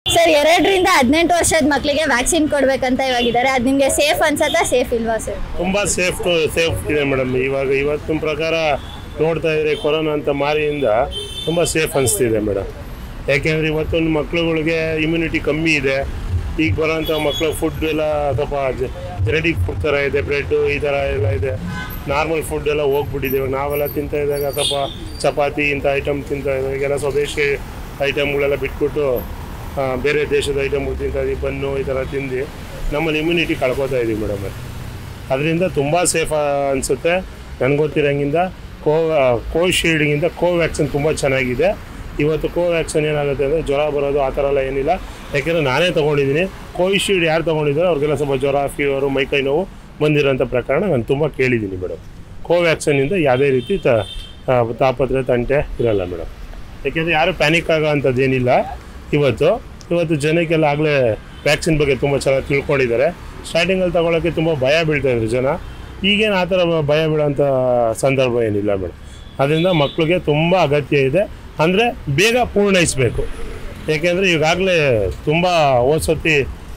sir ಎರಡರಿಂದ ಹದಿನೆಂಟು ವರ್ಷದ ಮಕ್ಕಳಿಗೆ ವ್ಯಾಕ್ಸಿನ್ ಕೊಡ್ಬೇಕಂತ ಇವಾಗಿದ್ದಾರೆ ಅದು ನಿಮಗೆ ಸೇಫ್ ಅನ್ಸತ್ತಾ ಸೇಫ್ ಇಲ್ವಾ ಸರ್ ತುಂಬ ಸೇಫ್ ಸೇಫ್ ಇದೆ ಮೇಡಮ್ ಇವಾಗ ಇವತ್ತಿನ ಪ್ರಕಾರ ನೋಡ್ತಾ ಇದ್ರೆ ಕೊರೋನಾ ಅಂತ ಮಾರಿಯಿಂದ ತುಂಬ ಸೇಫ್ ಅನಿಸ್ತಿದೆ ಮೇಡಮ್ ಯಾಕೆಂದರೆ ಇವತ್ತೊಂದು ಮಕ್ಳುಗಳಿಗೆ ಇಮ್ಯುನಿಟಿ ಕಮ್ಮಿ ಇದೆ ಈಗ ಬರೋಂಥ ಮಕ್ಕಳು ಫುಡ್ ಎಲ್ಲ ಸ್ವಲ್ಪ ಜೆನೆಟಿಕ್ ಫುಡ್ ಥರ ಇದೆ ಬ್ರೆಡ್ಡು ಈ ಥರ ಎಲ್ಲ ಇದೆ ನಾರ್ಮಲ್ ಫುಡ್ ಎಲ್ಲ ಹೋಗ್ಬಿಟ್ಟಿದೆ ಇವಾಗ ನಾವೆಲ್ಲ ತಿಂತಾ ಇದ್ದಾಗ ಸ್ವಲ್ಪ ಚಪಾತಿ ಇಂಥ ಐಟಮ್ ತಿಂತಾ ಇದ್ದಾಗ ಈಗೆಲ್ಲ ಸ್ವದೇಶಿ ಐಟಮ್ಗಳೆಲ್ಲ ಬಿಟ್ಬಿಟ್ಟು ಆ, ಬೇರೆ ದೇಶದ ಐಟಮ್ಗಳು ತಿಂತಾ ಇದೀವಿ ಬನ್ನು ಈ ಥರ ತಿಂದು ನಮ್ಮಲ್ಲಿ ಇಮ್ಯುನಿಟಿ ಕಳ್ಕೊತಾ ಇದೀವಿ ಮೇಡಮ್ ಅದರಿಂದ ತುಂಬ ಸೇಫ್ ಅನಿಸುತ್ತೆ ನನಗೆ ಗೊತ್ತಿರೋಂಗಿಂದ ಕೋ ಕೋವಿಶೀಲ್ಡ್ಗಿಂತ ಕೋವ್ಯಾಕ್ಸಿನ್ ತುಂಬ ಚೆನ್ನಾಗಿದೆ ಇವತ್ತು ಕೋವ್ಯಾಕ್ಸಿನ್ ಏನಾಗುತ್ತೆ ಅಂದರೆ ಜ್ವರ ಬರೋದು ಆ ಥರ ಎಲ್ಲ ಏನಿಲ್ಲ ಯಾಕೆಂದರೆ ನಾನೇ ತೊಗೊಂಡಿದ್ದೀನಿ ಕೋವಿಶೀಲ್ಡ್ ಯಾರು ತೊಗೊಂಡಿದ್ದಾರೋ ಅವ್ರಿಗೆಲ್ಲ ಸ್ವಲ್ಪ ಜ್ವರ ಫೀವರು ಮೈಕೈ ನೋವು ಬಂದಿರೋಂಥ ಪ್ರಕರಣ ನಾನು ತುಂಬ ಕೇಳಿದ್ದೀನಿ ಮೇಡಮ್ ಕೋವ್ಯಾಕ್ಸಿನಿಂದ ಯಾವುದೇ ರೀತಿ ತ ಆ, ತಾಪತ್ರೆ ತಂಟೆ ಇರಲ್ಲ ಮೇಡಮ್ ಯಾಕೆಂದರೆ ಯಾರು ಪ್ಯಾನಿಕ್ ಆಗೋ ಅಂಥದ್ದು ಏನಿಲ್ಲ ಇವತ್ತು ಇವತ್ತು ಜನಕ್ಕೆಲ್ಲ ಆಗಲೇ ವ್ಯಾಕ್ಸಿನ್ ಬಗ್ಗೆ ತುಂಬ ಚೆನ್ನಾಗಿ ತಿಳ್ಕೊಂಡಿದ್ದಾರೆ ಸ್ಟಾರ್ಟಿಂಗಲ್ಲಿ ತಗೊಳ್ಳೋಕ್ಕೆ ತುಂಬ ಭಯ ಬೀಳ್ತಾ ಇದ್ರು ಜನ ಈಗೇನು ಆ ಥರ ಭಯ ಬೀಳೋಂಥ ಸಂದರ್ಭ ಏನಿಲ್ಲ ಮೇಡಮ್ ಅದರಿಂದ ಮಕ್ಕಳಿಗೆ ತುಂಬ ಅಗತ್ಯ ಇದೆ ಅಂದರೆ ಬೇಗ ಪೂರ್ಣೈಸಬೇಕು ಏಕೆಂದರೆ ಈಗಾಗಲೇ ತುಂಬ ಹೋದ್ಸತಿ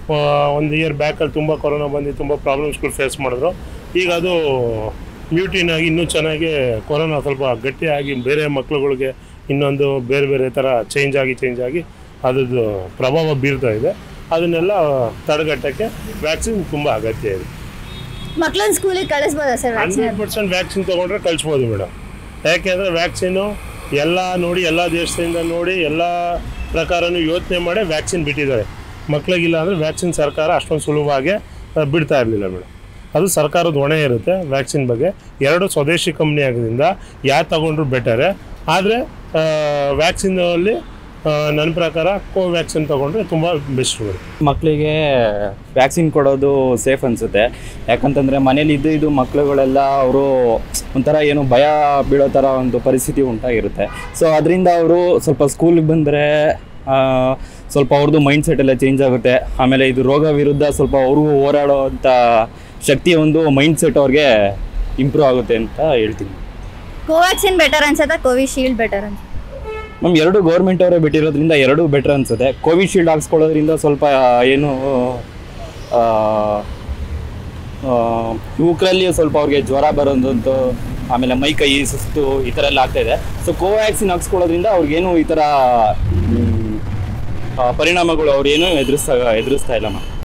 ಒಂದು ಇಯರ್ ಬ್ಯಾಕಲ್ಲಿ ತುಂಬ ಕೊರೋನಾ ಬಂದು ತುಂಬ ಪ್ರಾಬ್ಲಮ್ಸ್ಗಳು ಫೇಸ್ ಮಾಡಿದ್ರು ಈಗ ಅದು ಮ್ಯೂಟಿನ್ ಆಗಿ ಇನ್ನೂ ಚೆನ್ನಾಗಿ ಕೊರೋನಾ ಸ್ವಲ್ಪ ಗಟ್ಟಿಯಾಗಿ ಬೇರೆ ಮಕ್ಳುಗಳಿಗೆ ಇನ್ನೊಂದು ಬೇರೆ ಬೇರೆ ಥರ ಚೇಂಜ್ ಆಗಿ ಚೇಂಜ್ ಆಗಿ ಅದ್ರದ್ದು ಪ್ರಭಾವ ಬೀರ್ತಾ ಇದೆ ಅದನ್ನೆಲ್ಲ ತಡೆಗಟ್ಟಕ್ಕೆ ವ್ಯಾಕ್ಸಿನ್ ತುಂಬ ಅಗತ್ಯ ಇದೆ ಮಕ್ಕಳನ್ನ ಸ್ಕೂಲಿಗೆ ಕಳಿಸ್ಬೋದಾ sir vaccine hundred percent vaccine ತೊಗೊಂಡ್ರೆ ಕಳಿಸ್ಬೋದು ಮೇಡಮ್ ಯಾಕೆಂದರೆ ವ್ಯಾಕ್ಸಿನು ಎಲ್ಲ ನೋಡಿ ಎಲ್ಲ ದೇಶದಿಂದ ನೋಡಿ ಎಲ್ಲ ಪ್ರಕಾರನೂ ಯೋಚನೆ ಮಾಡಿ ವ್ಯಾಕ್ಸಿನ್ ಬಿಟ್ಟಿದ್ದಾರೆ ಮಕ್ಕಳಿಗಿಲ್ಲ ಅಂದರೆ ವ್ಯಾಕ್ಸಿನ್ ಸರ್ಕಾರ ಅಷ್ಟೊಂದು ಸುಲಭವಾಗಿ ಆ, ಬಿಡ್ತಾ ಇರಲಿಲ್ಲ ಮೇಡಮ್ ಅದು ಸರ್ಕಾರದ ಹೊಣೆ ಇರುತ್ತೆ ವ್ಯಾಕ್ಸಿನ್ ಬಗ್ಗೆ ಎರಡು ಸ್ವದೇಶಿ ಕಂಪ್ನಿ ಆಗೋದ್ರಿಂದ ಯಾರು ತಗೊಂಡ್ರು ಬೆಟರೆ ಆದರೆ ವ್ಯಾಕ್ಸಿನಲ್ಲಿ ನನ್ನ ಪ್ರಕಾರ ಕೋವ್ಯಾಕ್ಸಿನ್ ತೊಗೊಂಡ್ರೆ ತುಂಬ ಬೆಸ್ಟ್ ಮೇಡಮ್ ಮಕ್ಕಳಿಗೆ ವ್ಯಾಕ್ಸಿನ್ ಕೊಡೋದು ಸೇಫ್ ಅನಿಸುತ್ತೆ ಯಾಕಂತಂದರೆ ಮನೇಲಿ ಇದ್ದು ಇದು ಮಕ್ಕಳುಗಳೆಲ್ಲ ಅವರು ಒಂಥರ ಏನು ಭಯ ಬೀಳೋ ಥರ ಒಂದು ಪರಿಸ್ಥಿತಿ ಉಂಟಾಗಿರುತ್ತೆ ಸೊ ಅದರಿಂದ ಅವರು ಸ್ವಲ್ಪ ಸ್ಕೂಲಿಗೆ ಬಂದರೆ ಸ್ವಲ್ಪ ಅವ್ರದ್ದು ಮೈಂಡ್ ಸೆಟ್ ಎಲ್ಲ ಚೇಂಜ್ ಆಗುತ್ತೆ ಆಮೇಲೆ ಇದು ರೋಗ ವಿರುದ್ಧ ಸ್ವಲ್ಪ ಅವ್ರಿಗೂ ಹೋರಾಡೋ ಅಂಥ ಶಕ್ತಿ ಒಂದು ಮೈಂಡ್ ಸೆಟ್ ಅವ್ರಿಗೆ ಇಂಪ್ರೂವ್ ಆಗುತ್ತೆ ಅಂತ ಹೇಳ್ತೀನಿ ಕೋವ್ಯಾಕ್ಸಿನ್ ಬೆಟರ್ ಅನ್ಸತ್ತಾ ಕೋವಿಶೀಲ್ಡ್ ಬೆಟರ್ ಅನ್ಸುತ್ತೆ ಮ್ಯಾಮ್ ಎರಡು ಗೌರ್ಮೆಂಟ್ ಅವರೇ ಬಿಟ್ಟಿರೋದ್ರಿಂದ ಎರಡೂ ಬೆಟರ್ ಅನ್ಸುತ್ತೆ ಕೋವಿಶೀಲ್ಡ್ ಹಾಕ್ಸ್ಕೊಳ್ಳೋದ್ರಿಂದ ಸ್ವಲ್ಪ ಏನು ಆ, ಆ, ಯುವಕರಲ್ಲಿ ಸ್ವಲ್ಪ ಅವ್ರಿಗೆ ಜ್ವರ ಬರೋದಂತು ಆಮೇಲೆ ಮೈ ಕೈ ಸುಸ್ತು ಈ ಥರ ಎಲ್ಲ ಆಗ್ತಾ ಇದೆ ಸೊ ಕೋವ್ಯಾಕ್ಸಿನ್ ಹಾಕ್ಸ್ಕೊಳ್ಳೋದ್ರಿಂದ ಅವ್ರಿಗೇನು ಈ ಥರ ಮ್, ಆ, ಪರಿಣಾಮಗಳು ಅವ್ರೇನು ಎದುರಿಸ್ತಾ ಎದುರಿಸ್ತಾ ಇಲ್ಲ ಮ್ಯಾಮ್